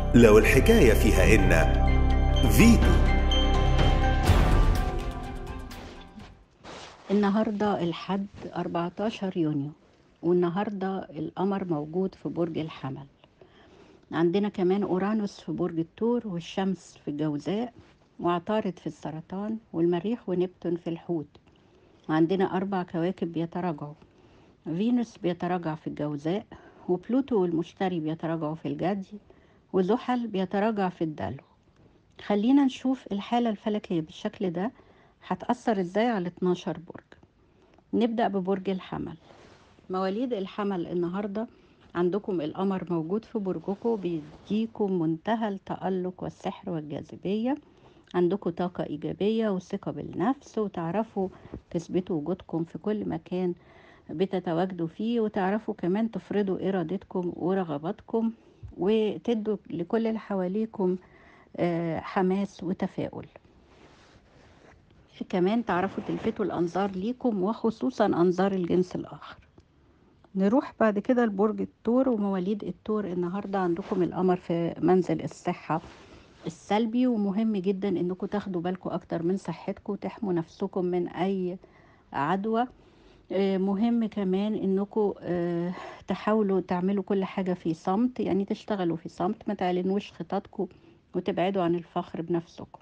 لو الحكاية فيها إن فيتو النهاردة الحد 14 يونيو والنهاردة القمر موجود في برج الحمل عندنا كمان أورانوس في برج الثور والشمس في الجوزاء وعطارد في السرطان والمريخ ونبتون في الحوت وعندنا أربع كواكب بيتراجعوا فينوس بيتراجع في الجوزاء وبلوتو والمشتري بيتراجعوا في الجدي وزحل بيتراجع في الدلو خلينا نشوف الحالة الفلكية بالشكل ده هتأثر ازاي على 12 برج نبدأ ببرج الحمل مواليد الحمل النهاردة عندكم القمر موجود في برجكم بيديكم منتهى التألق والسحر والجاذبية عندكم طاقة إيجابية وثقة بالنفس وتعرفوا تثبتوا وجودكم في كل مكان بتتواجدوا فيه وتعرفوا كمان تفرضوا إرادتكم ورغباتكم وتدوا لكل اللي حواليكم آه، حماس وتفاؤل كمان تعرفوا تلفتوا الأنظار ليكم وخصوصا أنظار الجنس الآخر نروح بعد كده لبرج الثور ومواليد الثور النهاردة عندكم القمر في منزل الصحة السلبي ومهم جدا انكم تاخدوا بالكم اكتر من صحتكم وتحموا نفسكم من اي عدوى آه، مهم كمان انكم آه، تحاولوا تعملوا كل حاجة في صمت يعني تشتغلوا في صمت ما تعلنوش خططكم وتبعدوا عن الفخر بنفسكم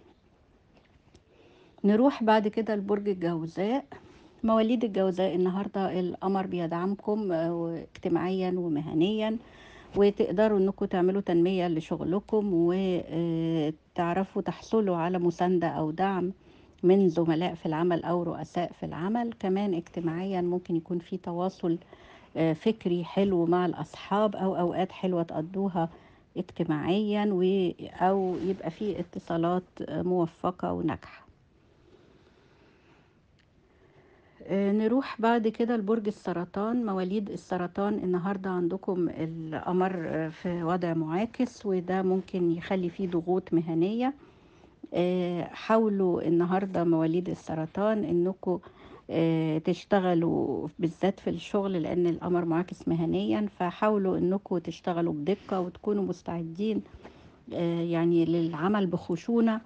نروح بعد كده لبرج الجوزاء مواليد الجوزاء النهاردة القمر بيدعمكم آه، اجتماعيا ومهنيا وتقدروا انكم تعملوا تنمية لشغلكم وتعرفوا تحصلوا على مساندة او دعم من زملاء في العمل او رؤساء في العمل كمان اجتماعيا ممكن يكون في تواصل آه، فكري حلو مع الاصحاب او اوقات حلوة تقضوها اجتماعيا و- او يبقى في اتصالات آه، موفقة وناجحة آه، نروح بعد كده لبرج السرطان مواليد السرطان النهاردة عندكم القمر آه، في وضع معاكس وده ممكن يخلي فيه ضغوط مهنية آه، حاولوا النهاردة مواليد السرطان انكم آه، تشتغلوا بالذات في الشغل لان القمر معاكس مهنيا فحاولوا انكم تشتغلوا بدقة وتكونوا مستعدين آه، يعني للعمل بخشونة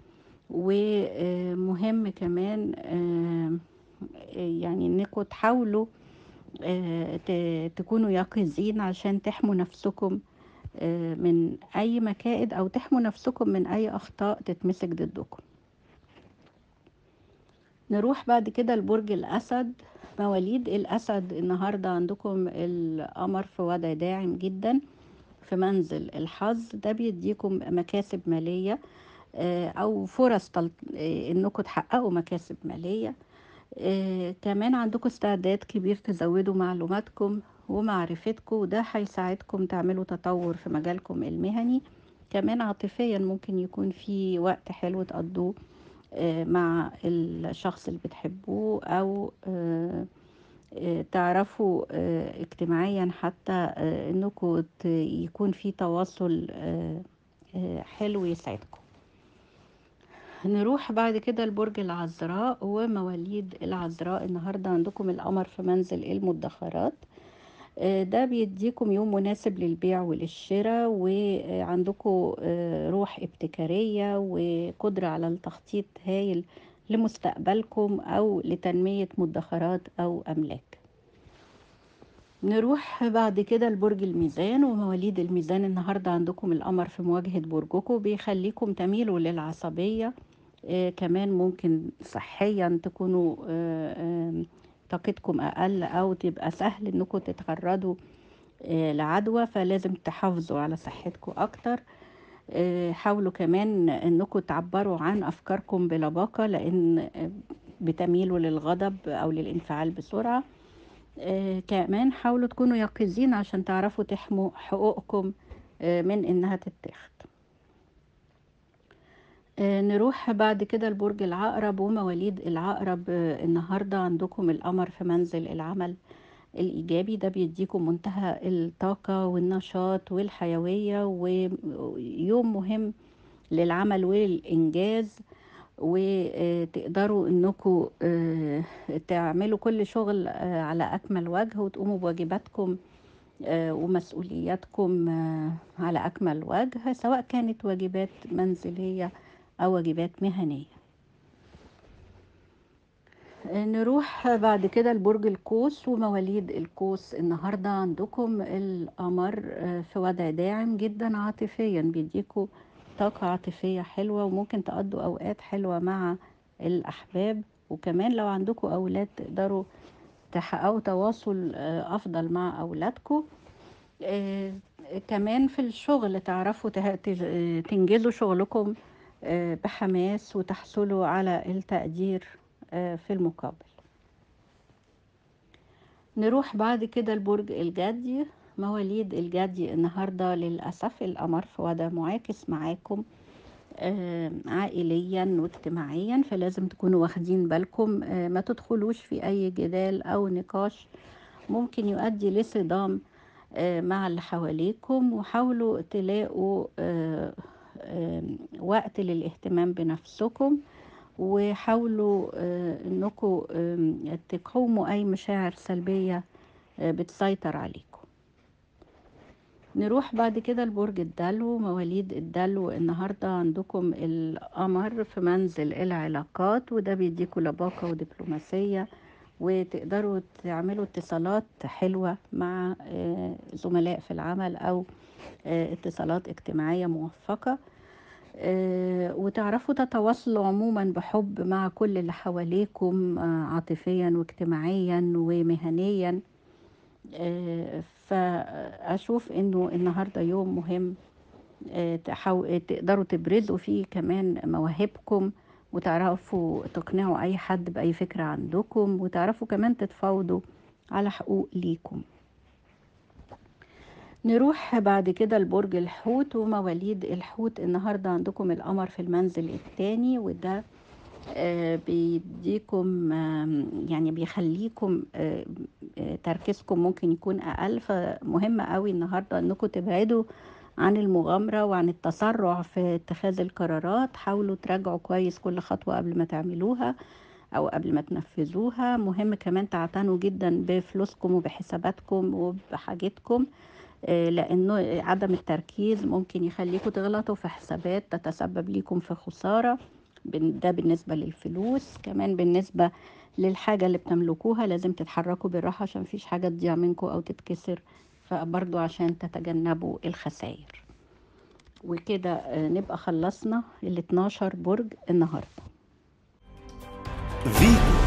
ومهم كمان آه، يعني انكم تحاولوا آه، ت- تكونوا يقظين عشان تحموا نفسكم آه، من اي مكائد او تحموا نفسكم من اي اخطاء تتمسك ضدكم نروح بعد كده لبرج الاسد مواليد الاسد النهارده عندكم القمر في وضع داعم جدا في منزل الحظ ده بيديكم مكاسب ماليه آه، او فرص تل- آه، انكم تحققوا مكاسب ماليه آه، كمان عندكم استعداد كبير تزودوا معلوماتكم ومعرفتكم وده هيساعدكم تعملوا تطور في مجالكم المهني كمان عاطفيا ممكن يكون في وقت حلو تقضوه آه، مع الشخص اللي بتحبوه او آه، آه، تعرفوا آه، اجتماعيا حتى آه، انكم ت- يكون في تواصل آه، آه، حلو يسعدكم نروح بعد كده لبرج العذراء ومواليد العذراء النهارده عندكم القمر في منزل المدخرات آه، ده بيديكم يوم مناسب للبيع وللشراء وعندكم آه، روح ابتكارية وقدرة على التخطيط هايل لمستقبلكم أو لتنمية مدخرات أو أملاك نروح بعد كده لبرج الميزان ومواليد الميزان النهاردة عندكم القمر في مواجهة برجكم بيخليكم تميلوا للعصبية آه كمان ممكن صحيا تكونوا آه آه طاقتكم أقل أو تبقى سهل إنكم تتعرضوا آه لعدوى فلازم تحافظوا على صحتكم أكتر آه حاولوا كمان إنكم تعبروا عن أفكاركم بلباقة لأن آه، بتميلوا للغضب أو للانفعال بسرعة آه، كمان حاولوا تكونوا يقظين عشان تعرفوا تحموا حقوقكم آه، من انها تتاخد آه، نروح بعد كده لبرج العقرب ومواليد العقرب آه، النهارده عندكم القمر في منزل العمل الإيجابي ده بيديكم منتهى الطاقة والنشاط والحيوية ويوم مهم للعمل والإنجاز وتقدروا انكم تعملوا كل شغل آه، على اكمل وجه وتقوموا بواجباتكم آه، ومسؤولياتكم آه، على أكمل وجه سواء كانت واجبات منزلية أو واجبات مهنية آه، نروح بعد كده لبرج القوس ومواليد القوس النهاردة عندكم القمر آه، في وضع داعم جدا عاطفيا بيديكوا طاقة عاطفية حلوة وممكن تقضوا أوقات حلوة مع الأحباب وكمان لو عندكم أولاد تقدروا تحققوا تواصل آه، أفضل مع أولادكم آه، كمان في الشغل تعرفوا ته- تج- آه، تنجزوا شغلكم آه، بحماس وتحصلوا على التقدير آه، في المقابل نروح بعد كده لبرج الجدي مواليد الجدي النهاردة للأسف القمر في وضع معاكس معاكم آه، عائليا واجتماعيا فلازم تكونوا واخدين بالكم آه، ما تدخلوش في أي جدال أو نقاش ممكن يؤدي لصدام آه، مع اللي حواليكم وحاولوا تلاقوا آه، آه، وقت للاهتمام بنفسكم وحاولوا آه، انكم آم، تقاوموا اي مشاعر سلبية آه، بتسيطر عليكم نروح بعد كده لبرج الدلو مواليد الدلو النهاردة عندكم القمر في منزل العلاقات وده بيديكوا لباقة ودبلوماسية وتقدروا تعملوا اتصالات حلوة مع آه، زملاء في العمل أو آه، اتصالات اجتماعية موفقة آه، وتعرفوا تتواصلوا عموما بحب مع كل اللي حواليكم آه، عاطفيا واجتماعيا ومهنيا آه، فأشوف إنه النهاردة يوم مهم آه، تحاو- تقدروا تبرزوا فيه كمان مواهبكم وتعرفوا تقنعوا أي حد بأي فكرة عندكم وتعرفوا كمان تتفاوضوا على حقوق ليكم نروح بعد كده لبرج الحوت ومواليد الحوت النهاردة عندكم القمر في المنزل الثاني وده آه، بيديكم آم، يعني بيخليكم آه، آه، تركيزكم ممكن يكون أقل فمهم قوي النهاردة انكم تبعدوا عن المغامرة وعن التسرع في اتخاذ القرارات حاولوا تراجعوا كويس كل خطوة قبل ما تعملوها أو قبل ما تنفذوها مهم كمان تعتنوا جدا بفلوسكم وبحساباتكم وبحاجتكم آه، لأنه عدم التركيز ممكن يخليكم تغلطوا في حسابات تتسبب ليكم في خسارة بن- ده بالنسبة للفلوس كمان بالنسبة للحاجة اللي بتملكوها لازم تتحركوا بالراحة عشان مفيش حاجة تضيع منكم أو تتكسر فبرضو عشان تتجنبوا الخسائر وكده آه، نبقى خلصنا ال 12 برج النهارده فيتو